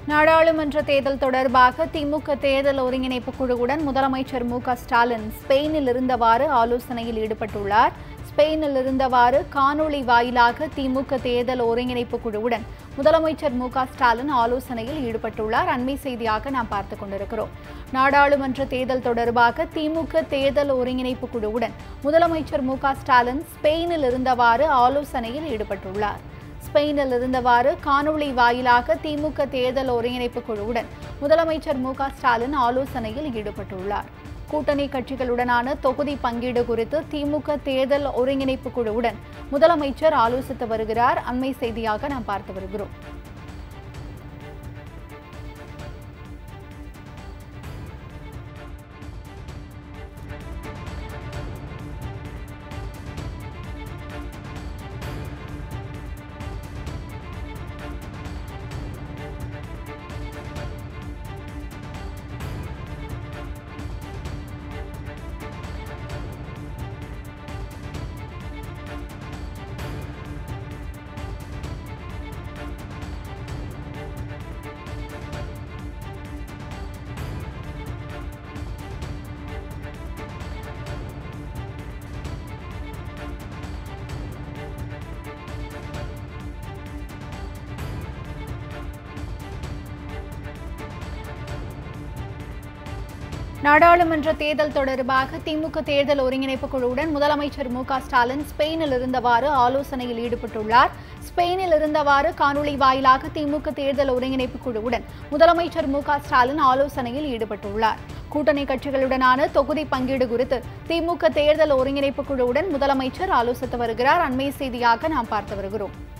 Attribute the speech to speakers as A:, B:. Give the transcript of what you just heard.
A: நாடாளுமன்ற தேர்தல் தொடர்பாக திமுக தேர்தல் ஒருங்கிணைப்பு குழுவுடன் முதலமைச்சர் மு க ஸ்டாலின் ஸ்பெயினில் இருந்தவாறு ஆலோசனையில் ஈடுபட்டுள்ளார் ஸ்பெயினில் இருந்தவாறு காணொளி வாயிலாக திமுக தேர்தல் ஒருங்கிணைப்பு குழுவுடன் முதலமைச்சர் மு க ஸ்டாலின் ஆலோசனையில் ஈடுபட்டுள்ளார் அண்மை செய்தியாக நாம் பார்த்து கொண்டிருக்கிறோம் நாடாளுமன்ற தேர்தல் தொடர்பாக திமுக தேர்தல் ஒருங்கிணைப்பு குழுவுடன் முதலமைச்சர் மு க ஸ்டாலின் ஸ்பெயினில் இருந்தவாறு ஆலோசனையில் ஈடுபட்டுள்ளார் ஸ்பெயினில் இருந்தவாறு காணொளி வாயிலாக திமுக தேர்தல் ஒருங்கிணைப்பு குழுவுடன் முதலமைச்சர் மு க ஸ்டாலின் ஆலோசனையில் ஈடுபட்டுள்ளார் கூட்டணி கட்சிகளுடனான தொகுதி பங்கீடு குறித்து திமுக தேர்தல் ஒருங்கிணைப்பு குழுவுடன் முதலமைச்சர் ஆலோசித்து வருகிறார் அண்மை செய்தியாக நாம் பார்த்து வருகிறோம் நாடாளுமன்ற தேர்தல் தொடர்பாக திமுக தேர்தல் ஒருங்கிணைப்பு குழுவுடன் முதலமைச்சர் மு க ஸ்டாலின் ஸ்பெயினில் இருந்தவாறு ஆலோசனையில் ஈடுபட்டுள்ளார் ஸ்பெயினில் இருந்தவாறு காணொளி வாயிலாக திமுக தேர்தல் ஒருங்கிணைப்பு குழுவுடன் முதலமைச்சர் மு க ஸ்டாலின் ஆலோசனையில் ஈடுபட்டுள்ளார் கூட்டணி கட்சிகளுடனான தொகுதி பங்கீடு குறித்து திமுக தேர்தல் ஒருங்கிணைப்பு குழுவுடன் முதலமைச்சர் ஆலோசித்து வருகிறார் அண்மை செய்தியாக நாம் பார்த்து வருகிறோம்